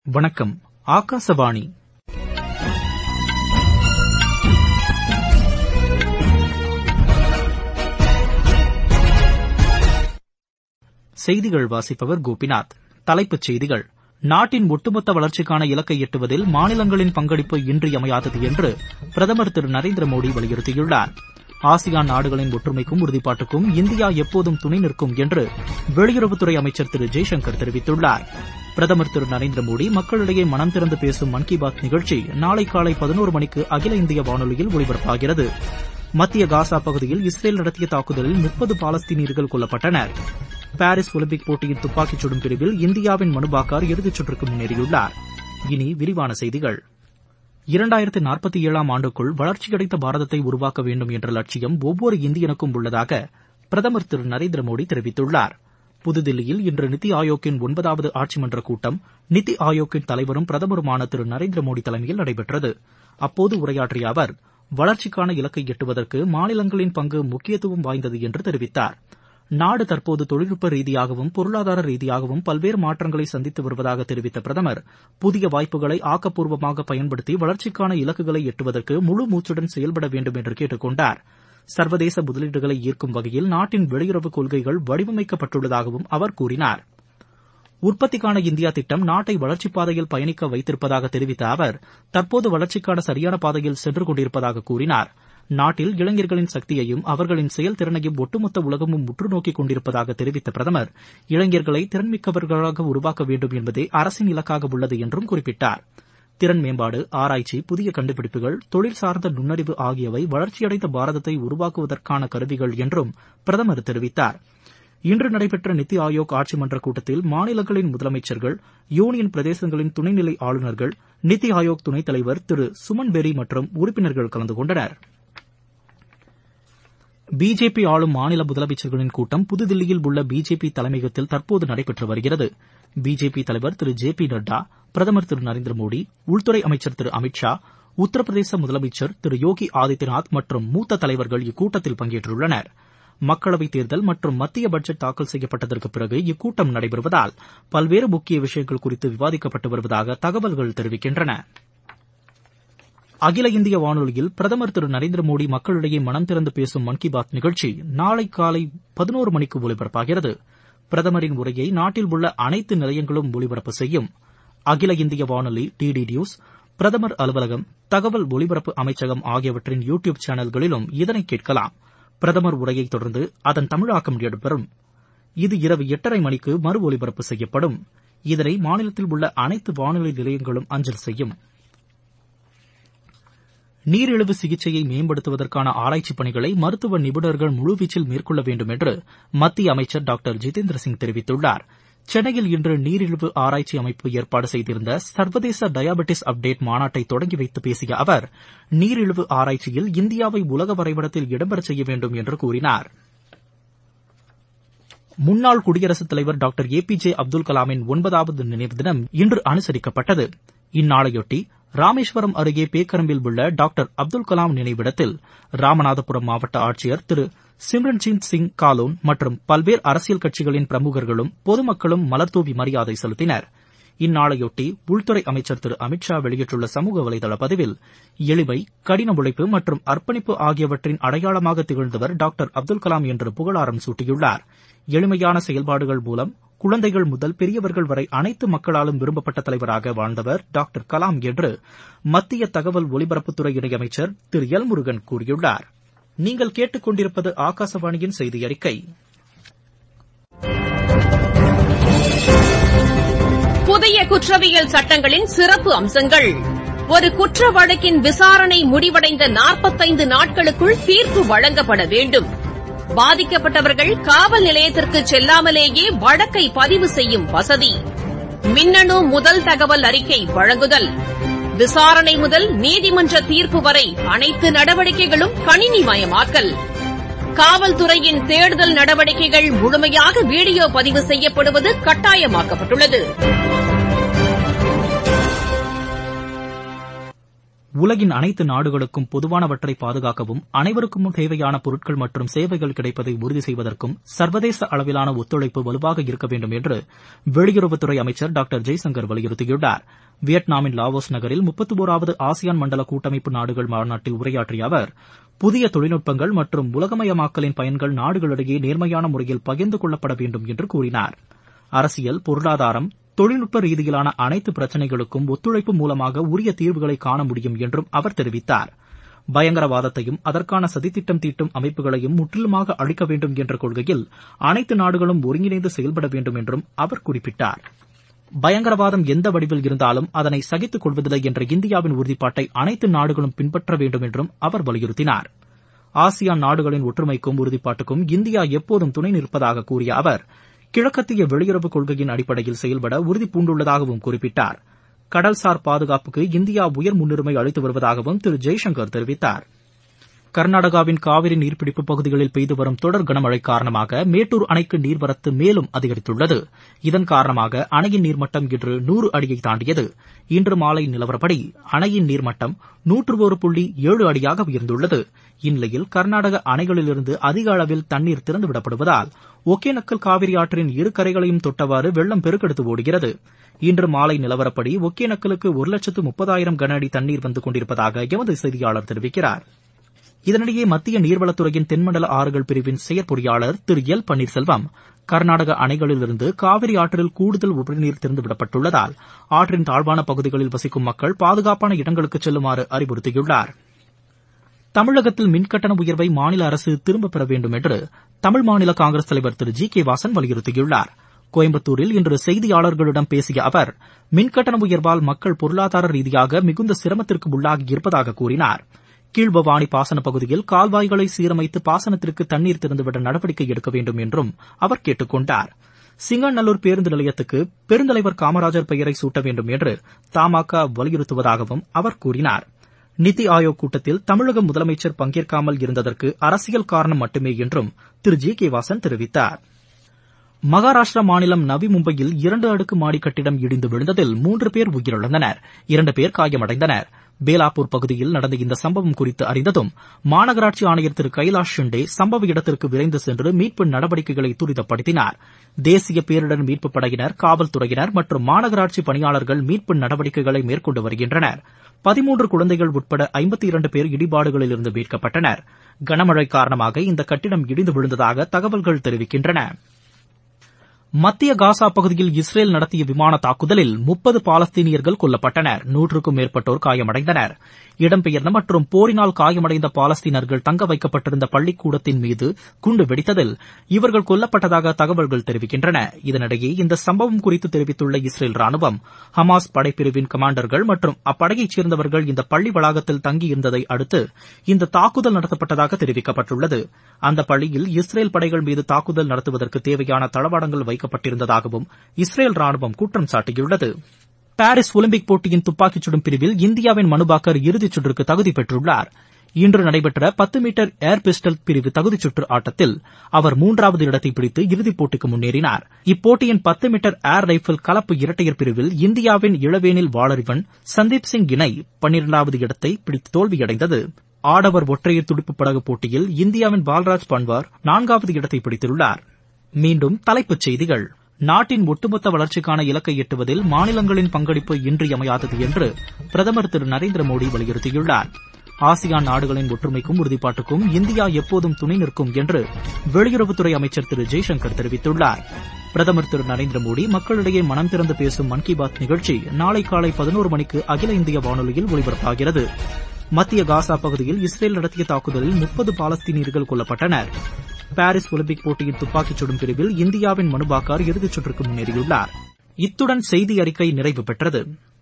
வணக்கம் ஆகாசவாணி செய்திகள் வாசிப்பவர் கோபிநாத் தலைப்புச் செய்திகள் நாட்டின் ஒட்டுமொத்த வளர்ச்சிக்கான இலக்கை எட்டுவதில் மாநிலங்களின் பங்களிப்பு இன்றியமையாதது என்று பிரதமர் திரு நரேந்திர மோடி வலியுறுத்தியுள்ளார் ஆசியான் நாடுகளின் ஒற்றுமைக்கும் உறுதிப்பாட்டுக்கும் இந்தியா எப்போதும் துணை நிற்கும் என்று வெளியுறவுத்துறை அமைச்சர் திரு ஜெய்சங்கர் தெரிவித்துள்ளார் பிரதமர் திரு நரேந்திர மோடி மக்களிடையே மனம் திறந்து பேசும் மன் கி பாத் நிகழ்ச்சி நாளை காலை பதினோரு மணிக்கு அகில இந்திய வானொலியில் ஒலிபரப்பாகிறது மத்திய காசா பகுதியில் இஸ்ரேல் நடத்திய தாக்குதலில் முப்பது பாலஸ்தீனியர்கள் கொல்லப்பட்டனர் பாரிஸ் ஒலிம்பிக் போட்டியின் துப்பாக்கிச் சுடும் பிரிவில் இந்தியாவின் மனுபாக்கார் இறுதிச் சுற்றுக்கு முன்னேறியுள்ளார் இனி விரிவான செய்திகள் இரண்டாயிரத்து நாற்பத்தி ஏழாம் ஆண்டுக்குள் வளர்ச்சியடைந்த பாரதத்தை உருவாக்க வேண்டும் என்ற லட்சியம் ஒவ்வொரு இந்தியனுக்கும் உள்ளதாக பிரதமர் திரு நரேந்திர மோடி தெரிவித்துள்ளார் புதுதில்லியில் இன்று நித்தி ஆயோக்கின் ஒன்பதாவது ஆட்சிமன்ற கூட்டம் நித்தி ஆயோக்கின் தலைவரும் பிரதமருமான திரு நரேந்திர மோடி தலைமையில் நடைபெற்றது அப்போது உரையாற்றிய அவர் வளர்ச்சிக்கான இலக்கை எட்டுவதற்கு மாநிலங்களின் பங்கு முக்கியத்துவம் வாய்ந்தது என்று தெரிவித்தார் நாடு தற்போது தொழில்நுட்ப ரீதியாகவும் பொருளாதார ரீதியாகவும் பல்வேறு மாற்றங்களை சந்தித்து வருவதாக தெரிவித்த பிரதமர் புதிய வாய்ப்புகளை ஆக்கப்பூர்வமாக பயன்படுத்தி வளர்ச்சிக்கான இலக்குகளை எட்டுவதற்கு முழு மூச்சுடன் செயல்பட வேண்டும் என்று கேட்டுக் கொண்டார் சர்வதேச முதலீடுகளை ஈர்க்கும் வகையில் நாட்டின் வெளியுறவு கொள்கைகள் வடிவமைக்கப்பட்டுள்ளதாகவும் அவர் கூறினார் உற்பத்திக்கான இந்தியா திட்டம் நாட்டை வளர்ச்சிப் பாதையில் பயணிக்க வைத்திருப்பதாக தெரிவித்த அவர் தற்போது வளர்ச்சிக்கான சரியான பாதையில் சென்று கொண்டிருப்பதாக கூறினார் நாட்டில் இளைஞர்களின் சக்தியையும் அவர்களின் செயல்திறனையும் ஒட்டுமொத்த உலகமும் உற்று நோக்கிக் கொண்டிருப்பதாக தெரிவித்த பிரதமர் இளைஞர்களை திறன்மிக்கவர்களாக உருவாக்க வேண்டும் என்பதே அரசின் இலக்காக உள்ளது என்றும் குறிப்பிட்டார் திறன் மேம்பாடு ஆராய்ச்சி புதிய கண்டுபிடிப்புகள் தொழில் சார்ந்த நுண்ணறிவு ஆகியவை வளர்ச்சியடைந்த பாரதத்தை உருவாக்குவதற்கான கருவிகள் என்றும் பிரதமர் தெரிவித்தார் இன்று நடைபெற்ற நித்தி ஆயோக் ஆட்சி மன்ற கூட்டத்தில் மாநிலங்களின் முதலமைச்சர்கள் யூனியன் பிரதேசங்களின் துணைநிலை ஆளுநர்கள் நித்தி ஆயோக் துணைத் தலைவர் திரு சுமன் பெரி மற்றும் உறுப்பினர்கள் கலந்து கொண்டனர் பிஜேபி ஆளும் மாநில முதலமைச்சர்களின் கூட்டம் புதுதில்லியில் உள்ள பிஜேபி தலைமையகத்தில் தற்போது நடைபெற்று வருகிறது பிஜேபி தலைவர் திரு ஜே பி நட்டா பிரதமர் திரு நரேந்திர மோடி உள்துறை அமைச்சர் திரு அமித் ஷா உத்தரப்பிரதேச முதலமைச்சர் திரு யோகி ஆதித்யநாத் மற்றும் மூத்த தலைவர்கள் இக்கூட்டத்தில் பங்கேற்றுள்ளனர் மக்களவைத் தேர்தல் மற்றும் மத்திய பட்ஜெட் தாக்கல் செய்யப்பட்டதற்கு பிறகு இக்கூட்டம் நடைபெறுவதால் பல்வேறு முக்கிய விஷயங்கள் குறித்து விவாதிக்கப்பட்டு வருவதாக தகவல்கள் தெரிவிக்கின்றன அகில இந்திய வானொலியில் பிரதமர் திரு நரேந்திர மோடி மக்களிடையே மனம் திறந்து பேசும் மன் கி பாத் நிகழ்ச்சி நாளை காலை பதினோரு மணிக்கு ஒலிபரப்பாகிறது பிரதமரின் உரையை நாட்டில் உள்ள அனைத்து நிலையங்களும் ஒலிபரப்பு செய்யும் அகில இந்திய வானொலி டிடி நியூஸ் பிரதமர் அலுவலகம் தகவல் ஒலிபரப்பு அமைச்சகம் ஆகியவற்றின் யூ டியூப் சேனல்களிலும் இதனை கேட்கலாம் பிரதமர் உரையைத் தொடர்ந்து அதன் தமிழாக்கம் இடம்பெறும் இது இரவு எட்டரை மணிக்கு மறு ஒலிபரப்பு செய்யப்படும் இதனை மாநிலத்தில் உள்ள அனைத்து வானொலி நிலையங்களும் அஞ்சல் செய்யும் நீரிழிவு சிகிச்சையை மேம்படுத்துவதற்கான ஆராய்ச்சிப் பணிகளை மருத்துவ நிபுணர்கள் முழுவீச்சில் மேற்கொள்ள வேண்டும் என்று மத்திய அமைச்சர் டாக்டர் ஜிதேந்திர சிங் தெரிவித்துள்ளார் சென்னையில் இன்று நீரிழிவு ஆராய்ச்சி அமைப்பு ஏற்பாடு செய்திருந்த சர்வதேச டயாபெட்டிஸ் அப்டேட் மாநாட்டை தொடங்கி வைத்து பேசிய அவர் நீரிழிவு ஆராய்ச்சியில் இந்தியாவை உலக வரைபடத்தில் இடம்பெறச் செய்ய வேண்டும் என்று கூறினார் முன்னாள் குடியரசுத் தலைவர் doctor A P J Abdul கலாமின் ஒன்பதாவது நினைவு தினம் இன்று அனுசரிக்கப்பட்டது இந்நாளையொட்டி ராமேஸ்வரம் அருகே பேக்கரம்பில் உள்ள டாக்டர் அப்துல் கலாம் நினைவிடத்தில் ராமநாதபுரம் மாவட்ட ஆட்சியர் திரு சிம்ரன்ஜீத் சிங் காலோன் மற்றும் பல்வேறு அரசியல் கட்சிகளின் பிரமுகர்களும் பொதுமக்களும் மலர்தூவி மரியாதை செலுத்தினர் இந்நாளையொட்டி உள்துறை அமைச்சர் திரு அமித் ஷா வெளியிட்டுள்ள சமூக வலைதள பதிவில் எளிமை கடின உழைப்பு மற்றும் அர்ப்பணிப்பு ஆகியவற்றின் அடையாளமாக திகழ்ந்தவர் டாக்டர் அப்துல் கலாம் என்று புகழாரம் சூட்டியுள்ளார் எளிமையான செயல்பாடுகள் மூலம் குழந்தைகள் முதல் பெரியவர்கள் வரை அனைத்து மக்களாலும் விரும்பப்பட்ட தலைவராக வாழ்ந்தவர் டாக்டர் கலாம் என்று மத்திய தகவல் ஒலிபரப்புத்துறை இணையமைச்சர் திரு எல் முருகன் கூறியுள்ளார் நீங்கள் கேட்டுக்கொண்டிருப்பது ஆகாசவாணியின் செய்தி அறிக்கை புதிய குற்றவியல் சட்டங்களின் சிறப்பு அம்சங்கள் ஒரு குற்ற வழக்கின் விசாரணை முடிவடைந்த நாற்பத்தைந்து நாட்களுக்குள் தீர்ப்பு வழங்கப்பட வேண்டும் பாதிக்கப்பட்டவர்கள் காவல் நிலையத்திற்கு செல்லாமலேயே வழக்கை பதிவு செய்யும் வசதி மின்னணு முதல் தகவல் அறிக்கை வழங்குதல் விசாரணை முதல் நீதிமன்ற தீர்ப்பு வரை அனைத்து நடவடிக்கைகளும் கணினிமயமாக்கல் காவல்துறையின் தேடுதல் நடவடிக்கைகள் முழுமையாக வீடியோ பதிவு செய்யப்படுவது கட்டாயமாக்கப்பட்டுள்ளது உலகின் அனைத்து நாடுகளுக்கும் பொதுவானவற்றை பாதுகாக்கவும் அனைவருக்கும் தேவையான பொருட்கள் மற்றும் சேவைகள் கிடைப்பதை உறுதி செய்வதற்கும் சர்வதேச அளவிலான ஒத்துழைப்பு வலுவாக இருக்க வேண்டும் என்று வெளியுறவுத்துறை அமைச்சர் டாக்டர் ஜெய்சங்கர் வலியுறுத்தியுள்ளார் வியட்நாமின் லாவோஸ் நகரில் முப்பத்தி ஓராவது ஆசியான் மண்டல கூட்டமைப்பு நாடுகள் மாநாட்டில் உரையாற்றிய அவர் புதிய தொழில்நுட்பங்கள் மற்றும் உலகமயமாக்கலின் பயன்கள் நாடுகளிடையே நேர்மையான முறையில் பகிர்ந்து கொள்ளப்பட வேண்டும் என்று கூறினார் அரசியல் பொருளாதாரம் தொழில்நுட்ப ரீதியிலான அனைத்து பிரச்சினைகளுக்கும் ஒத்துழைப்பு மூலமாக உரிய தீர்வுகளை காண முடியும் என்றும் அவர் தெரிவித்தார் பயங்கரவாதத்தையும் அதற்கான சதித்திட்டம் தீட்டும் அமைப்புகளையும் முற்றிலுமாக அழிக்க வேண்டும் என்ற கொள்கையில் அனைத்து நாடுகளும் ஒருங்கிணைந்து செயல்பட வேண்டும் என்றும் அவர் குறிப்பிட்டார் பயங்கரவாதம் எந்த வடிவில் இருந்தாலும் அதனை சகித்துக் கொள்வதில்லை என்ற இந்தியாவின் உறுதிப்பாட்டை அனைத்து நாடுகளும் பின்பற்ற வேண்டும் என்றும் அவர் வலியுறுத்தினார் ஆசியான் நாடுகளின் ஒற்றுமைக்கும் உறுதிப்பாட்டுக்கும் இந்தியா எப்போதும் துணை நிற்பதாக கூறிய அவர் கிழக்கத்திய வெளியுறவு கொள்கையின் அடிப்படையில் செயல்பட உறுதி பூண்டுள்ளதாகவும் குறிப்பிட்டார் கடல்சார் பாதுகாப்புக்கு இந்தியா உயர் முன்னுரிமை அளித்து வருவதாகவும் திரு ஜெய்சங்கர் தெரிவித்தார் கர்நாடகாவின் காவிரி நீர்பிடிப்பு பகுதிகளில் பெய்து வரும் தொடர் கனமழை காரணமாக மேட்டூர் அணைக்கு நீர்வரத்து மேலும் அதிகரித்துள்ளது இதன் காரணமாக அணையின் நீர்மட்டம் இன்று நூறு அடியை தாண்டியது இன்று மாலை நிலவரப்படி அணையின் நீர்மட்டம் நூற்று ஒரு புள்ளி ஏழு அடியாக உயர்ந்துள்ளது இந்நிலையில் கர்நாடக அணைகளிலிருந்து அதிக அளவில் தண்ணீர் திறந்துவிடப்படுவதால் ஒகேனக்கல் காவிரி ஆற்றின் இரு கரைகளையும் தொட்டவாறு வெள்ளம் பெருக்கெடுத்து ஓடுகிறது இன்று மாலை நிலவரப்படி ஒகேனக்கலுக்கு ஒரு லட்சத்து முப்பதாயிரம் கன அடி தண்ணீர் வந்து கொண்டிருப்பதாக எமது செய்தியாளர் தெரிவிக்கிறார் இதனிடையே மத்திய நீர்வளத்துறையின் தென்மண்டல ஆறுகள் பிரிவின் செயற்பொறியாளர் திரு எல் பன்னீர்செல்வம் கர்நாடக அணைகளிலிருந்து காவிரி ஆற்றில் கூடுதல் உபரிநீர் திறந்துவிடப்பட்டுள்ளதால் ஆற்றின் தாழ்வான பகுதிகளில் வசிக்கும் மக்கள் பாதுகாப்பான இடங்களுக்கு செல்லுமாறு அறிவுறுத்தியுள்ளார் தமிழகத்தில் மின்கட்டண உயர்வை மாநில அரசு திரும்பப் பெற வேண்டும் என்று தமிழ் மாநில காங்கிரஸ் தலைவர் திரு ஜி கே வாசன் வலியுறுத்தியுள்ளார் கோயம்புத்தூரில் இன்று செய்தியாளர்களிடம் பேசிய அவர் மின்கட்டண உயர்வால் மக்கள் பொருளாதார ரீதியாக மிகுந்த சிரமத்திற்கு உள்ளாகி இருப்பதாக கூறினார் கீழ்பவானி பாசன பகுதியில் கால்வாய்களை சீரமைத்து பாசனத்திற்கு தண்ணீர் திறந்துவிட நடவடிக்கை எடுக்க வேண்டும் என்றும் அவர் கேட்டுக் கொண்டார் சிங்கநல்லூர் பேருந்து நிலையத்துக்கு பெருந்தலைவர் காமராஜர் பெயரை சூட்ட வேண்டும் என்று தமாக வலியுறுத்துவதாகவும் அவர் கூறினார் நித்தி ஆயோக் கூட்டத்தில் தமிழக முதலமைச்சர் பங்கேற்காமல் இருந்ததற்கு அரசியல் காரணம் மட்டுமே என்றும் திரு ஜி கே வாசன் தெரிவித்தார் மகாராஷ்டிரா மாநிலம் நவி மும்பையில் இரண்டு அடுக்கு மாடி கட்டிடம் இடிந்து விழுந்ததில் மூன்று பேர் உயிரிழந்தனர் இரண்டு பேர் காயமடைந்தனர் பேலாப்பூர் பகுதியில் நடந்த இந்த சம்பவம் குறித்து அறிந்ததும் மாநகராட்சி ஆணையர் திரு கைலாஷ் ஷிண்டே சம்பவ இடத்திற்கு விரைந்து சென்று மீட்பு நடவடிக்கைகளை துரிதப்படுத்தினார் தேசிய பேரிடர் மீட்புப் படையினர் காவல்துறையினர் மற்றும் மாநகராட்சி பணியாளர்கள் மீட்பு நடவடிக்கைகளை மேற்கொண்டு வருகின்றனர் பதிமூன்று குழந்தைகள் உட்பட ஐம்பத்தி இரண்டு பேர் இடிபாடுகளிலிருந்து மீட்கப்பட்டனர் கனமழை காரணமாக இந்த கட்டிடம் இடிந்து விழுந்ததாக தகவல்கள் தெரிவிக்கின்றன மத்திய காசா பகுதியில் இஸ்ரேல் நடத்திய விமான தாக்குதலில் முப்பது பாலஸ்தீனியர்கள் கொல்லப்பட்டனர் நூற்றுக்கும் மேற்பட்டோர் காயமடைந்தனர் இடம்பெயர்ந்த மற்றும் போரினால் காயமடைந்த பாலஸ்தீனர்கள் தங்க வைக்கப்பட்டிருந்த பள்ளிக்கூடத்தின் மீது குண்டு வெடித்ததில் இவர்கள் கொல்லப்பட்டதாக தகவல்கள் தெரிவிக்கின்றன இதனிடையே இந்த சம்பவம் குறித்து தெரிவித்துள்ள இஸ்ரேல் ராணுவம் ஹமாஸ் படைப்பிரிவின் கமாண்டர்கள் மற்றும் அப்படையைச் சேர்ந்தவர்கள் இந்த பள்ளி வளாகத்தில் தங்கியிருந்ததை அடுத்து இந்த தாக்குதல் நடத்தப்பட்டதாக தெரிவிக்கப்பட்டுள்ளது அந்த பள்ளியில் இஸ்ரேல் படைகள் மீது தாக்குதல் நடத்துவதற்கு தேவையான தளவாடங்கள் வைக்கப்பட்டிருந்ததாகவும் இஸ்ரேல் ராணுவம் குற்றம் சாட்டியுள்ளது பாரிஸ் ஒலிம்பிக் போட்டியின் துப்பாக்கிச் சுடும் பிரிவில் இந்தியாவின் மனுபாக்கர் இறுதிச் சுற்றுக்கு தகுதி பெற்றுள்ளார் இன்று நடைபெற்ற பத்து மீட்டர் ஏர் பிஸ்டல் பிரிவு தகுதிச் சுற்று ஆட்டத்தில் அவர் மூன்றாவது இடத்தை பிடித்து இறுதிப் போட்டிக்கு முன்னேறினார் இப்போட்டியின் பத்து மீட்டர் ஏர் ரைபிள் கலப்பு இரட்டையர் பிரிவில் இந்தியாவின் இளவேனில் வாளறிவன் சந்தீப் சிங் இணை பன்னிரண்டாவது இடத்தை பிடித்து தோல்வியடைந்தது ஆடவர் ஒற்றையர் துடுப்பு படகு போட்டியில் இந்தியாவின் பால்ராஜ் பன்வார் நான்காவது இடத்தை பிடித்துள்ளார் மீண்டும் தலைப்புச் செய்திகள் நாட்டின் ஒட்டுமொத்த வளர்ச்சிக்கான இலக்கை எட்டுவதில் மாநிலங்களின் பங்களிப்பு இன்றியமையாதது என்று பிரதமர் திரு நரேந்திர மோடி வலியுறுத்தியுள்ளார் ஆசியான் நாடுகளின் ஒற்றுமைக்கும் உறுதிப்பாட்டுக்கும் இந்தியா எப்போதும் துணை நிற்கும் என்று வெளியுறவுத்துறை அமைச்சர் திரு ஜெய்சங்கர் தெரிவித்துள்ளார் பிரதமர் திரு நரேந்திர மோடி மக்களிடையே மனம் திறந்து பேசும் மன் கி பாத் நிகழ்ச்சி நாளை காலை பதினோரு மணிக்கு அகில இந்திய வானொலியில் ஒலிபரப்பாகிறது மத்திய காசா பகுதியில் இஸ்ரேல் நடத்திய தாக்குதலில் முப்பது பாலஸ்தீனியர்கள் கொல்லப்பட்டனர் பாரிஸ் ஒலிம்பிக் போட்டியின் துப்பாக்கிச் சுடும் பிரிவில் இந்தியாவின் மனுபாக்கார் இறுதிச் சுற்றுக்கு முன்னேறியுள்ளார் இத்துடன் செய்தி அறிக்கை நிறைவு பெற்றது